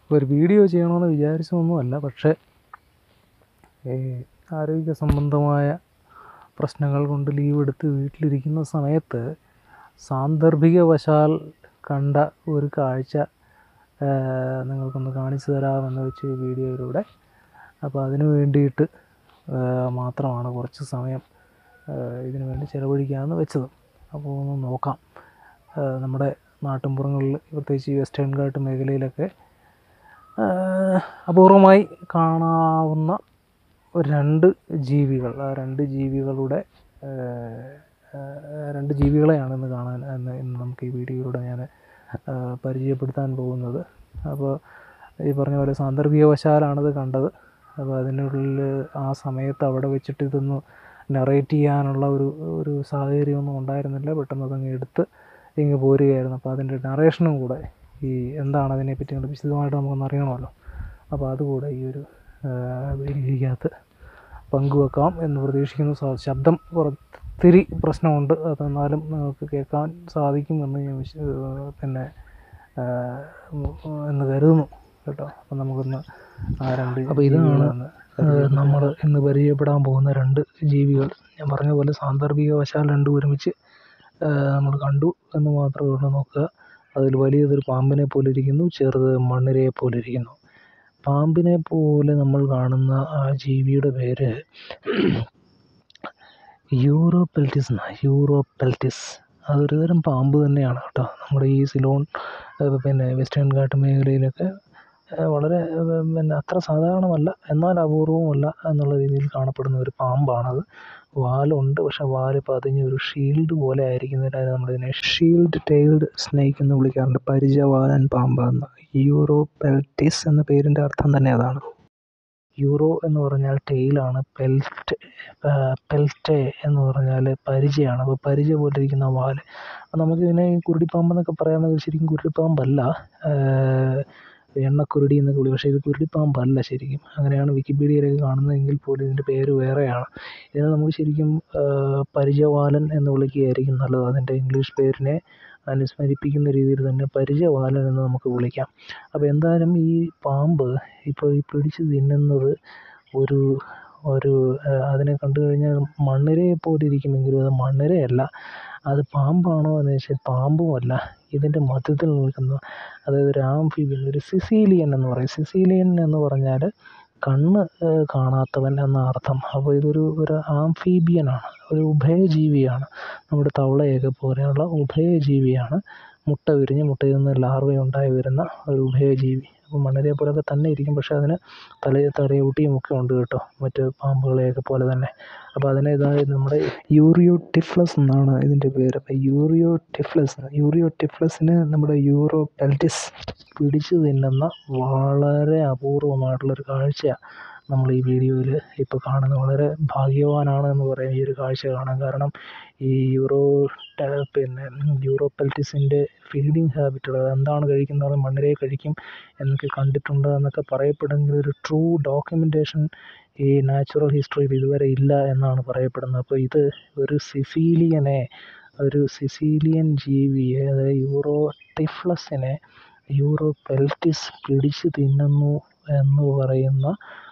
ഒരു വീഡിയോ ചെയ്യണമെന്ന് വിചാരിച്ചതൊന്നുമല്ല പക്ഷേ ഈ ആരോഗ്യ സംബന്ധമായ പ്രശ്നങ്ങൾ കൊണ്ട് ലീവ് എടുത്ത് വീട്ടിലിരിക്കുന്ന സമയത്ത് സാന്ദർഭികവശാൽ കണ്ട ഒരു കാഴ്ച ആ, നിങ്ങൾക്കൊന്ന് കാണിച്ചു തരാമെന്ന് വെച്ച് ഈ വീഡിയോയിലൂടെ അപ്പോൾ അതിന് വേണ്ടിയിട്ട് ആ, മാത്രമാണ് കുറച്ച് സമയം ആ, ഇതിനു വേണ്ടി ചിലവഴിക്കാമെന്ന് വെച്ചത് അപ്പോൾ ഒന്ന് നോക്കാം ആ, നമ്മുടെ നാട്ടിൻപുറങ്ങളിൽ പ്രത്യേകിച്ച് ഈ വെസ്റ്റേൺ ഘാട്ട് മേഖലയിലൊക്കെ ആ, അപൂർവമായി കാണാവുന്ന ഒരു രണ്ട് ജീവികൾ ആ രണ്ട് ജീവികളുടെ ആ, ആ, രണ്ട് ജീവികളെയാണ് ഇന്ന് കാണാൻ ഇന്ന് ഇന്ന് നമുക്ക് ഈ വീഡിയോയിലൂടെ ഞാൻ ആ, പരിചയപ്പെടുത്താൻ പോകുന്നത് അപ്പോൾ ഈ പറഞ്ഞ പോലെ സാന്ദർഭികവശാലാണിത് കണ്ടത് അപ്പോൾ അതിനുള്ളിൽ ആ സമയത്ത് അവിടെ വെച്ചിട്ട് ഇതൊന്ന് നറേറ്റ് ചെയ്യാനുള്ള ഒരു ഒരു സാഹചര്യമൊന്നും ഉണ്ടായിരുന്നില്ല പെട്ടെന്ന് അതങ്ങ് എടുത്ത് ഇങ്ങ് പോരുകയായിരുന്നു അപ്പോൾ അതിൻ്റെ നറേഷനും കൂടെ ഈ എന്താണ് അതിനെപ്പറ്റി ഒന്ന് വിശദമായിട്ട് നമുക്കൊന്ന് അറിയണമല്ലോ അപ്പോൾ അതുകൂടെ ഈ ഒരു വീഡിയോയ്ക്കകത്ത് പങ്കുവെക്കാം എന്ന് പ്രതീക്ഷിക്കുന്നു സ- ശബ്ദം കുറത്തിരി പ്രശ്നമുണ്ട് അതെന്നാലും നിങ്ങൾക്ക് കേൾക്കാൻ സാധിക്കുമെന്ന് ഞാൻ വിശ്വ പിന്നെ ആ, എന്ന് കരുതുന്നു കേട്ടോ അപ്പം നമുക്കൊന്ന് ആ രണ്ട് അപ്പോൾ ഇതാണ് ജീവികളെയൊന്ന് നമ്മൾ ഇന്ന് പരിചയപ്പെടാൻ പോകുന്ന രണ്ട് ജീവികൾ ഞാൻ പറഞ്ഞ പോലെ സാന്ദർഭികവശാൽ രണ്ടും ഒരുമിച്ച് നമ്മൾ കണ്ടു എന്ന് മാത്രമേ ഉള്ളൂ നോക്കുക അതിൽ വലിയതൊരു പാമ്പിനെ പോലെ ഇരിക്കുന്നു ചെറുത് മണ്ണിരയെ പോലെ ഇരിക്കുന്നു പാമ്പിനെ പോലെ നമ്മൾ കാണുന്ന ആ ജീവിയുടെ പേര് യൂറോപെൽറ്റിസ് എന്നാണ് യൂറോപെൽറ്റിസ് അതൊരു തരം പാമ്പ് തന്നെയാണ് കേട്ടോ നമ്മുടെ ഈ സിലോൺ ഏഹ് പിന്നെ വെസ്റ്റേൺ ഘാട്ട് മേഖലയിലൊക്കെ ഏഹ് വളരെ ഏഹ് പിന്നെ അത്ര സാധാരണമല്ല എന്നാൽ അപൂർവവുമല്ല എന്നുള്ള രീതിയിൽ കാണപ്പെടുന്ന ഒരു പാമ്പാണത് വാലുണ്ട് പക്ഷെ വാല് പതിഞ്ഞ ഒരു ഷീൽഡ് പോലെ ആയിരിക്കുന്നതിനാണ് നമ്മളിതിനെ ഷീൽഡ് ടൈൽഡ് സ്നേക്ക് എന്ന് വിളിക്കാറുണ്ട് പരിചവാലൻ പാമ്പ് എന്ന് യൂറോപെൽറ്റിസ് എന്ന പേരിൻ്റെ അർത്ഥം തന്നെ അതാണ് യൂറോ എന്ന് പറഞ്ഞാൽ ടെയിലാണ് പെൽറ്റ് പെൽറ്റെ എന്ന് പറഞ്ഞാൽ പരിചയാണ് അപ്പോൾ പരിച പോലെ ഇരിക്കുന്ന വാല് അപ്പോൾ നമുക്കിതിനെ കുരുടിപ്പാമ്പ് എന്നൊക്കെ പറയാമെങ്കിൽ ശരിക്കും കുരുടിപ്പാമ്പല്ല ഏഹ് എണ്ണക്കുരുടി എന്നൊക്കെ വിളി പക്ഷേ ഇത് കുരുടിപ്പാമ്പല്ല ശരിക്കും അങ്ങനെയാണ് വിക്കിപീഡിയയിലൊക്കെ കാണുന്നതെങ്കിൽ പോലും ഇതിൻ്റെ പേര് വേറെയാണ് ഇതിനെ നമുക്ക് ശരിക്കും ഏഹ് പരിചവാലൻ എന്ന് വിളിക്കുകയായിരിക്കും നല്ലത് അതിൻ്റെ ഇംഗ്ലീഷ് പേരിനെ അനുസ്മരിപ്പിക്കുന്ന രീതിയിൽ തന്നെ പരിചവാലൻ എന്ന് നമുക്ക് വിളിക്കാം അപ്പോൾ എന്തായാലും ഈ പാമ്പ് ഇപ്പോൾ ഈ പിടിച്ച് തിന്നുന്നത് ഒരു ഒരു ഏഹ് അതിനെ കണ്ടു കഴിഞ്ഞാൽ മണ്ണിരയെ പോലെ ഇരിക്കുമെങ്കിലും അത് മണ്ണിരയല്ല അത് പാമ്പാണോ എന്ന് വെച്ചാൽ പാമ്പുമല്ല ഇതിൻ്റെ മധ്യത്തിൽ നിൽക്കുന്ന അതായത് ഒരു ആംഫിബിയൻ ഒരു സിസീലിയൻ എന്ന് പറയും സിസീലിയൻ എന്ന് പറഞ്ഞാൽ കണ്ണ് ഏഹ് കാണാത്തവൻ എന്ന അർത്ഥം അപ്പോൾ ഇതൊരു ഒരു ആംഫീബിയനാണ് ഒരു ഉഭയജീവിയാണ് നമ്മുടെ തവളയൊക്കെ പോലെയുള്ള ഉഭയജീവിയാണ് മുട്ട വിരിഞ്ഞ് മുട്ടയിൽ നിന്ന് ലാർവ ഉണ്ടായി വരുന്ന ഒരു ഉഭയജീവി അപ്പോൾ മണലിയെ പോലൊക്കെ തന്നെ ഇരിക്കും പക്ഷേ അതിന് തല തലയൂട്ടിയും ഒക്കെ ഉണ്ട് കേട്ടോ മറ്റ് പാമ്പുകളെയൊക്കെ പോലെ തന്നെ അപ്പോൾ അതിനെ ഇതായത് നമ്മുടെ യൂറിയോ ടിഫ്ലസ് എന്നാണ് ഇതിൻ്റെ പേര് അപ്പോൾ യൂറിയോ ടിഫ്ലസ് യൂറിയോ ടിഫ്ലസിന് നമ്മുടെ യൂറോ പെൽറ്റിസ് പിടിച്ചു തിന്നുന്ന വളരെ അപൂർവമായിട്ടുള്ളൊരു കാഴ്ചയാണ് നമ്മൾ ഈ വീഡിയോയിൽ ഇപ്പോൾ കാണുന്നത് വളരെ ഭാഗ്യവാനാണ് എന്ന് പറയാം ഈ ഒരു കാഴ്ച കാണാൻ കാരണം ഈ യൂറോ ടെ- പിന്നെ യൂറോ പെൽറ്റിസിൻ്റെ ഫീഡിങ് ഹാബിറ്റുകൾ എന്താണ് കഴിക്കുന്നത് മണ്ണിരയെ കഴിക്കും എന്നൊക്കെ കണ്ടിട്ടുണ്ട് എന്നൊക്കെ പറയപ്പെടുമെങ്കിൽ ഒരു ട്രൂ ഡോക്യുമെൻറ്റേഷൻ ഈ നാച്ചുറൽ ഹിസ്റ്ററിയിൽ ഇതുവരെ ഇല്ല എന്നാണ് പറയപ്പെടുന്നത് അപ്പോൾ ഇത് ഒരു സിസീലിയനെ ഒരു സിസീലിയൻ ജീവിയെ അതായത് യൂറോ ടിഫ്ലസിനെ യൂറോ പെൽറ്റിസ് പിടിച്ച് തിന്നുന്നു എന്ന് പറയുന്ന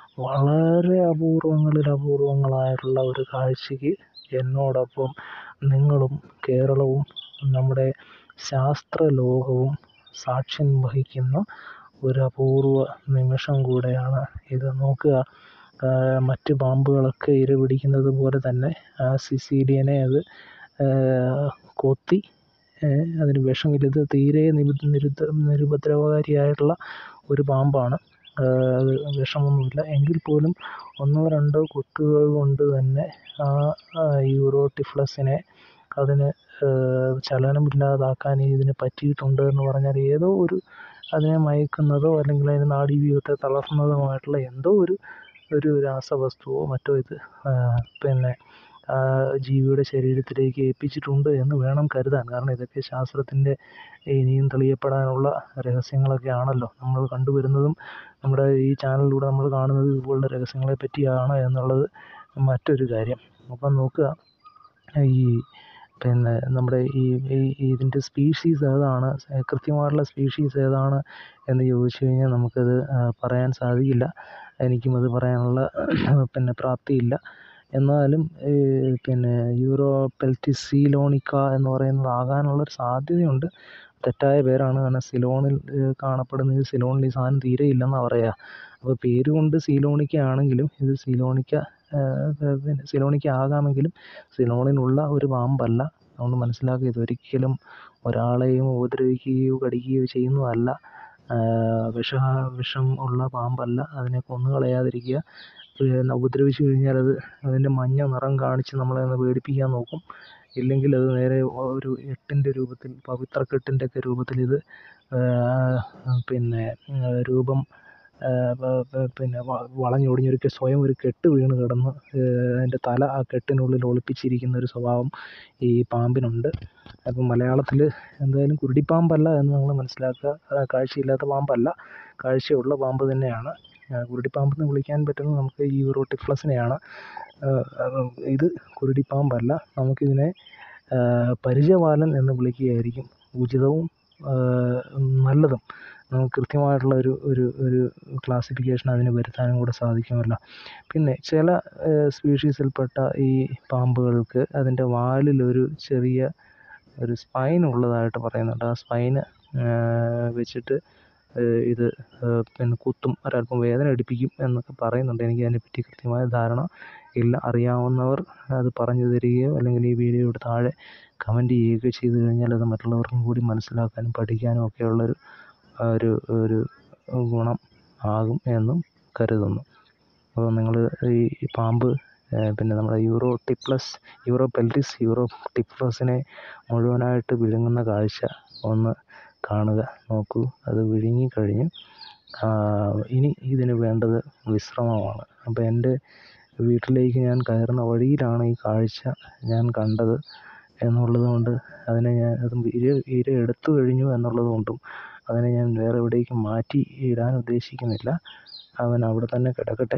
വളരെ അപൂർവങ്ങളിൽ അപൂർവങ്ങളായിട്ടുള്ള ഒരു കാഴ്ചയ്ക്ക് എന്നോടൊപ്പം നിങ്ങളും കേരളവും നമ്മുടെ ശാസ്ത്ര ലോകവും സാക്ഷ്യം വഹിക്കുന്ന ഒരു അപൂർവ നിമിഷം കൂടെയാണ് ഇത് നോക്കുക ആ, മറ്റ് പാമ്പുകളൊക്കെ ഇര പിടിക്കുന്നത് പോലെ തന്നെ ആ സിസീലിയനെ അത് ആ, കൊത്തി ഏ, അതിന് വിഷമില്ല ഇത് തീരെ നിബി നിരുദ്ധ നിരുപദ്രവകാരിയായിട്ടുള്ള ഒരു പാമ്പാണ് ആ, അത് വിഷമൊന്നുമില്ല എങ്കിൽ പോലും ഒന്നോ രണ്ടോ കുത്തുകൾ കൊണ്ട് തന്നെ ആ ആ യൂറോട്ടിഫ്ലസിനെ അതിന് ആ, ചലനമില്ലാതാക്കാൻ ഇതിന് പറ്റിയിട്ടുണ്ട് എന്ന് പറഞ്ഞാൽ ഏതോ ഒരു അതിനെ മയക്കുന്നതോ അല്ലെങ്കിൽ അതിന് നാഡീവ്യൂഹത്തെ തളർത്തുന്നതുമായിട്ടുള്ള എന്തോ ഒരു ഒരു രാസവസ്തുവോ മറ്റോ ഇത് ആ, പിന്നെ ആ ജീവിയുടെ ശരീരത്തിലേക്ക് ഏൽപ്പിച്ചിട്ടുണ്ട് എന്ന് വേണം കരുതാൻ കാരണം ഇതൊക്കെ ശാസ്ത്രത്തിൻ്റെ ഇനിയും തെളിയപ്പെടാനുള്ള രഹസ്യങ്ങളൊക്കെ ആണല്ലോ നമ്മൾ കണ്ടുവരുന്നതും നമ്മുടെ ഈ ചാനലിലൂടെ നമ്മൾ കാണുന്നത് ഇതുപോലുള്ള രഹസ്യങ്ങളെ പറ്റിയാണ് എന്നുള്ളത് മറ്റൊരു കാര്യം അപ്പം നോക്കുക ഈ പിന്നെ നമ്മുടെ ഈ ഈ ഇതിൻ്റെ സ്പീഷീസ് ഏതാണ് കൃത്യമായിട്ടുള്ള സ്പീഷീസ് ഏതാണ് എന്ന് ചോദിച്ചു കഴിഞ്ഞാൽ നമുക്കത് പറയാൻ സാധിക്കില്ല എനിക്കും അത് പറയാനുള്ള പിന്നെ പ്രാപ്തിയില്ല എന്നാലും പിന്നെ യൂറോ പെൽറ്റിസീലോണിക്ക എന്ന് പറയുന്നത് ആകാനുള്ളൊരു സാധ്യതയുണ്ട് തെറ്റായ പേരാണ് കാരണം സിലോണിൽ കാണപ്പെടുന്ന ഈ സിലോണിൽ ഈ സാധനം തീരെ ഇല്ലെന്നാണ് പറയുക അപ്പോൾ പേര് കൊണ്ട് സീലോണിക്ക ആണെങ്കിലും ഇത് സീലോണിക്ക പിന്നെ സിലോണിക്ക ആകാമെങ്കിലും സിലോണിലുള്ള ഒരു പാമ്പല്ല അതുകൊണ്ട് മനസ്സിലാക്കുക ഇതൊരിക്കലും ഒരാളെയും ഉപദ്രവിക്കുകയോ കടിക്കുകയോ ചെയ്യുന്നതല്ല വിഷ വിഷം ഉള്ള പാമ്പല്ല അതിനെ കൊന്നു കളയാതിരിക്കുക ഉപദ്രവിച്ചു കഴിഞ്ഞാൽ അത് അതിൻ്റെ മഞ്ഞ നിറം കാണിച്ച് നമ്മളെ ഒന്ന് പേടിപ്പിക്കാൻ നോക്കും ഇല്ലെങ്കിൽ അത് നേരെ ഒരു എട്ടിൻ്റെ രൂപത്തിൽ പവിത്രക്കെട്ടിൻ്റെ ഒക്കെ രൂപത്തിൽ ഇത് പിന്നെ രൂപം പിന്നെ വളഞ്ഞൊടിഞ്ഞൊരു സ്വയം ഒരു കെട്ട് വീണ് കിടന്ന് അതിൻ്റെ തല ആ കെട്ടിനുള്ളിൽ ഒളിപ്പിച്ചിരിക്കുന്ന ഒരു സ്വഭാവം ഈ പാമ്പിനുണ്ട് അപ്പം മലയാളത്തിൽ എന്തായാലും കുരുടിപ്പാമ്പല്ല എന്ന് നിങ്ങൾ മനസ്സിലാക്കുക കാഴ്ചയില്ലാത്ത പാമ്പല്ല കാഴ്ചയുള്ള പാമ്പ് തന്നെയാണ് കുരുടിപ്പാമ്പെന്ന് വിളിക്കാൻ പറ്റുന്നത് നമുക്ക് ഈ യൂറോട്ടിഫ്ലസിനെയാണ് ഇത് കുരുടിപ്പാമ്പല്ല നമുക്കിതിനെ പരിചയവാലൻ എന്ന് വിളിക്കുകയായിരിക്കും ഉചിതവും നല്ലതും നമുക്ക് കൃത്യമായിട്ടുള്ള ഒരു ഒരു ഒരു ക്ലാസിഫിക്കേഷൻ അതിന് വരുത്താനും കൂടെ സാധിക്കുമല്ലോ പിന്നെ ചില സ്പീഷീസിൽപ്പെട്ട ഈ പാമ്പുകൾക്ക് അതിൻ്റെ വാലിലൊരു ചെറിയ ഒരു സ്പൈൻ ഉള്ളതായിട്ട് പറയുന്നുണ്ട് ആ സ്പൈന് വെച്ചിട്ട് ഇത് പിന്നെ കുത്തും ഒരല്പം വേദന എടുപ്പിക്കും എന്നൊക്കെ പറയുന്നുണ്ട് എനിക്ക് അതിനെപ്പറ്റി കൃത്യമായ ധാരണ ഇല്ല അറിയാവുന്നവർ അത് പറഞ്ഞു തരികയോ അല്ലെങ്കിൽ ഈ വീഡിയോയുടെ താഴെ കമൻറ്റ് ചെയ്യുകയോ ചെയ്തു കഴിഞ്ഞാൽ അത് മറ്റുള്ളവർക്കും കൂടി മനസ്സിലാക്കാനും പഠിക്കാനും ഒക്കെയുള്ളൊരു ഒരു ഒരു ഗുണം ആകും എന്നും കരുതുന്നു അപ്പോൾ നിങ്ങൾ ഈ പാമ്പ് പിന്നെ നമ്മുടെ യൂറോ ടിപ്ലസ് യൂറോ പെൽറ്റിസ് യൂറോ ടിപ്ലസിനെ മുഴുവനായിട്ട് വിഴുങ്ങുന്ന കാഴ്ച ഒന്ന് കാണുക നോക്കൂ അത് വിഴുങ്ങിക്കഴിഞ്ഞു ഇനി ഇതിന് വേണ്ടത് വിശ്രമമാണ് അപ്പോൾ എൻ്റെ വീട്ടിലേക്ക് ഞാൻ കയറുന്ന വഴിയിലാണ് ഈ കാഴ്ച ഞാൻ കണ്ടത് എന്നുള്ളത് കൊണ്ട് അതിനെ ഞാൻ അത് ഇര ഇര എടുത്തു കഴിഞ്ഞു എന്നുള്ളത് കൊണ്ടും അതിനെ ഞാൻ വേറെ എവിടേക്കും മാറ്റി ഇടാൻ ഉദ്ദേശിക്കുന്നില്ല അവൻ അവിടെ തന്നെ കിടക്കട്ടെ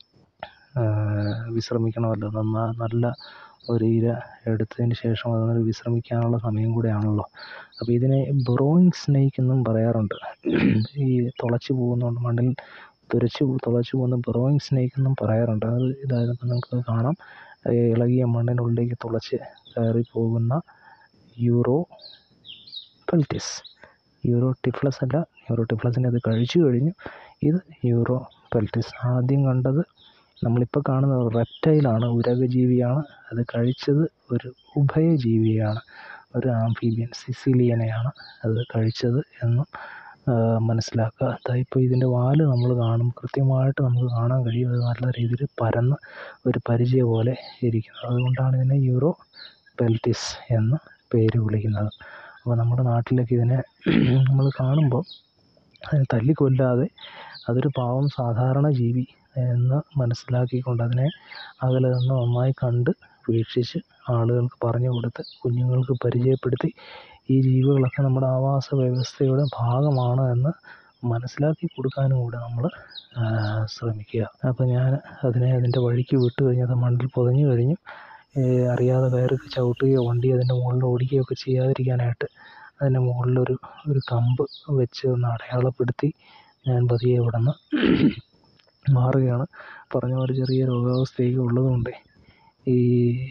വിശ്രമിക്കണമല്ലോ നന്നാ നല്ല ഒരു ഇര എടുത്തതിന് ശേഷം അതിന് വിശ്രമിക്കാനുള്ള സമയം കൂടെയാണല്ലോ അപ്പോൾ ഇതിനെ ബൊറോയിങ് സ്നേക്ക് എന്നും പറയാറുണ്ട് ഈ തുളച്ച് പോകുന്നതുകൊണ്ട് മണ്ണിൽ തുരച്ച് തുളച്ച് പോകുന്ന ബൊറോയിങ് സ്നേക്ക് എന്നും പറയാറുണ്ട് അത് ഇതായത് നമുക്ക് കാണാം ഇളകിയ മണ്ണിനുള്ളിലേക്ക് തുളച്ച് കയറി പോകുന്ന യൂറോ പെൽറ്റിസ് യൂറോ ടിഫ്ലസ് അല്ല യൂറോ ടിഫ്ലസിനെ അത് കഴിച്ചു കഴിഞ്ഞു ഇത് യൂറോ പെൽറ്റിസ് ആദ്യം കണ്ടത് നമ്മളിപ്പോൾ കാണുന്ന റെപ്റ്റൈലാണ് ഉരകജീവിയാണ് അത് കഴിച്ചത് ഒരു ഉഭയജീവിയാണ് ഒരു ആംഫീബിയൻ സിസിലിയനെയാണ് അത് കഴിച്ചത് എന്നും മനസ്സിലാക്കുക അതായിപ്പോൾ ഇതിൻ്റെ വാല് നമ്മൾ കാണും കൃത്യമായിട്ട് നമുക്ക് കാണാൻ കഴിയും അത് നല്ല രീതിയിൽ പരന്ന് ഒരു പരിചയ പോലെ ഇരിക്കുന്നത് അതുകൊണ്ടാണ് ഇതിനെ യൂറോ പെൽറ്റിസ് എന്ന് പേര് വിളിക്കുന്നത് അപ്പോൾ നമ്മുടെ നാട്ടിലൊക്കെ ഇതിനെ നമ്മൾ കാണുമ്പോൾ അതിനെ തല്ലിക്കൊല്ലാതെ അതൊരു പാവം സാധാരണ ജീവി എന്ന് മനസ്സിലാക്കിക്കൊണ്ട് അതിനെ അകലെ നിന്ന് നന്നായി കണ്ട് വീക്ഷിച്ച് ആളുകൾക്ക് പറഞ്ഞു കൊടുത്ത് കുഞ്ഞുങ്ങൾക്ക് പരിചയപ്പെടുത്തി ഈ ജീവികളൊക്കെ നമ്മുടെ ആവാസ വ്യവസ്ഥയുടെ ഭാഗമാണ് എന്ന് മനസ്സിലാക്കി കൊടുക്കാനും കൂടെ നമ്മൾ ശ്രമിക്കുക അപ്പോൾ ഞാൻ അതിനെ അതിൻ്റെ വഴിക്ക് വിട്ട് കഴിഞ്ഞ് അത് മണ്ണിൽ പൊതഞ്ഞു കഴിഞ്ഞു അറിയാതെ കയറി ചവിട്ടുകയോ വണ്ടി അതിൻ്റെ മുകളിൽ ഓടിക്കുകയോ ഒക്കെ ചെയ്യാതിരിക്കാനായിട്ട് അതിൻ്റെ മുകളിലൊരു ഒരു കമ്പ് വെച്ച് ഒന്ന് അടയാളപ്പെടുത്തി ഞാൻ പതിയെ അവിടെ നിന്ന് മാറുകയാണ് പറഞ്ഞ പോലെ ചെറിയ രോഗാവസ്ഥയൊക്കെ ഉള്ളതുകൊണ്ട് ഈ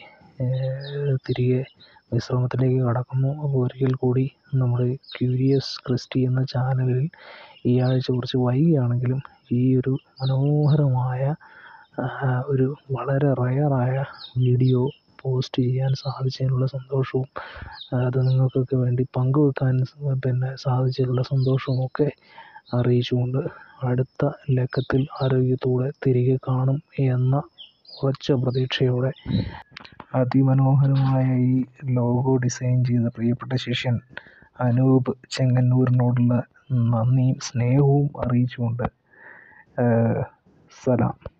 തിരികെ വിശ്രമത്തിലേക്ക് കടക്കുന്നു അപ്പോൾ ഒരിക്കൽ കൂടി നമ്മുടെ ക്യൂരിയസ് ക്രിസ്റ്റി എന്ന ചാനലിൽ ഈ ആഴ്ച കുറച്ച് വൈകിയാണെങ്കിലും ഈ ഒരു മനോഹരമായ ഒരു വളരെ റയറായ വീഡിയോ പോസ്റ്റ് ചെയ്യാൻ സാധിച്ചതിനുള്ള സന്തോഷവും അത് നിങ്ങൾക്കൊക്കെ വേണ്ടി പങ്കുവെക്കാൻ പിന്നെ സാധിച്ചതിലുള്ള സന്തോഷവും ഒക്കെ അറിയിച്ചുകൊണ്ട് അടുത്ത ലക്കത്തിൽ ആരോഗ്യത്തോടെ തിരികെ കാണും എന്ന ഉറച്ച പ്രതീക്ഷയോടെ അതിമനോഹരമായ ഈ ലോഗോ ഡിസൈൻ ചെയ്ത പ്രിയപ്പെട്ട ശിഷ്യൻ അനൂപ് ചെങ്ങന്നൂരിനോടുള്ള നന്ദിയും സ്നേഹവും അറിയിച്ചുകൊണ്ട് സലാം